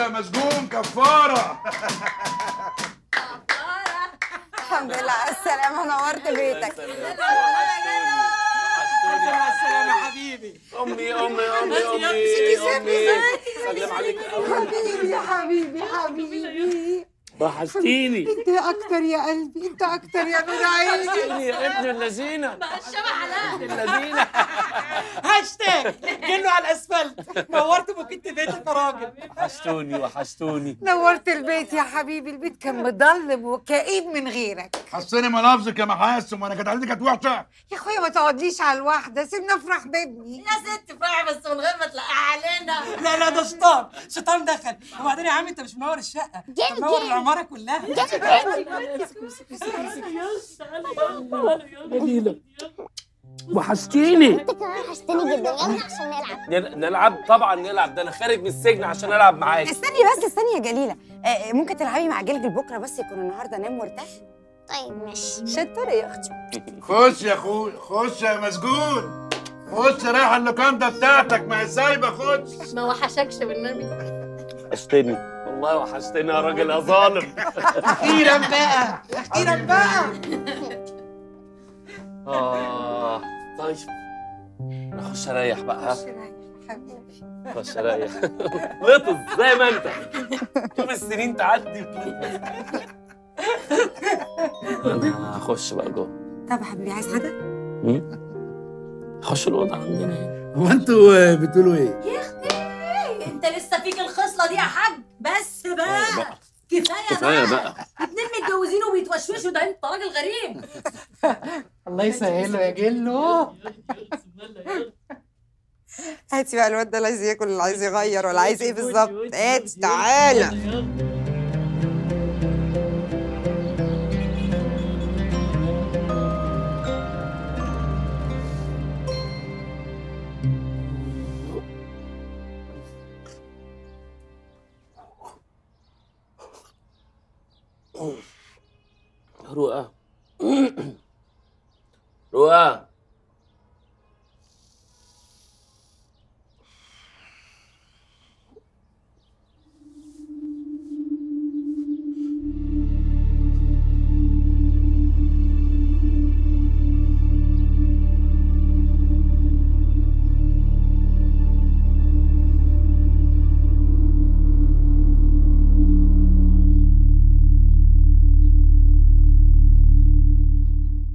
يا مسجون كفاره الحمد لله على السلامة نورت بيتك مع السلامة حبيبي امي امي امي امي امي سلم عليك حبيبي يا حبيبي حبيبي وحشتيني انت اكتر يا قلبي انت اكتر يا نور عيني يا ابن اللذينه الشبع على اللذينه هاشتاج جنوا على الاسفلت نورت بوكيت بيتك يا راجل وحشتوني وحشتوني نورت البيت يا حبيبي البيت كان مضلم وكئيب من غيرك حسني ملافظك يا محاسن وانا كانت عندي كانت وحشه يا اخويا ما تقعدليش على الواحدة سيبنا افرح بابني يا ست فرح بس من غير ما تلقى علينا لا لا ده شيطان شيطان دخل وبعدين يا عم انت مش منور الشقه انت منور العماره كلها جميله وحشتيني انت كمان وحشتني جدا يلا عشان نلعب نل- نلعب طبعا نلعب ده انا خارج من السجن عشان العب معاك استني بس استني يا جليلة آه، ممكن تلعبي مع جلجل بكرة بس يكون النهاردة نام مرتاح طيب ماشي شطورة يا اختي خش يا اخوي خش يا مسجون خش رايح اللوكاندا بتاعتك ما هي سايبه خش ما وحشكش بالنبي وحشتني والله وحشتني يا راجل يا ظالم اخيرا بقى اخيرا بقى اه طيب انا اخش اريح بقى ها حبيبي اخش اريح لطف زي ما انت شوف السنين تعدي وتلطف انا هخش بقى جوه طب يا حبيبي عايز حاجة؟ خش الاوضه عندنا هنا هو انتوا بتقولوا ايه؟ انت لسه فيك الخصله دي يا حاج بس بقى بقى كفايه كفايه بقى بقى اتنين متجوزين وبيتوشوشوا ده انت راجل غريب الله يسهله يا جلو هاتي بقى الواد ده اللي عايز ياكل اللي عايز يغير ولا عايز ايه بالظبط هاتي تعالى رؤى رؤى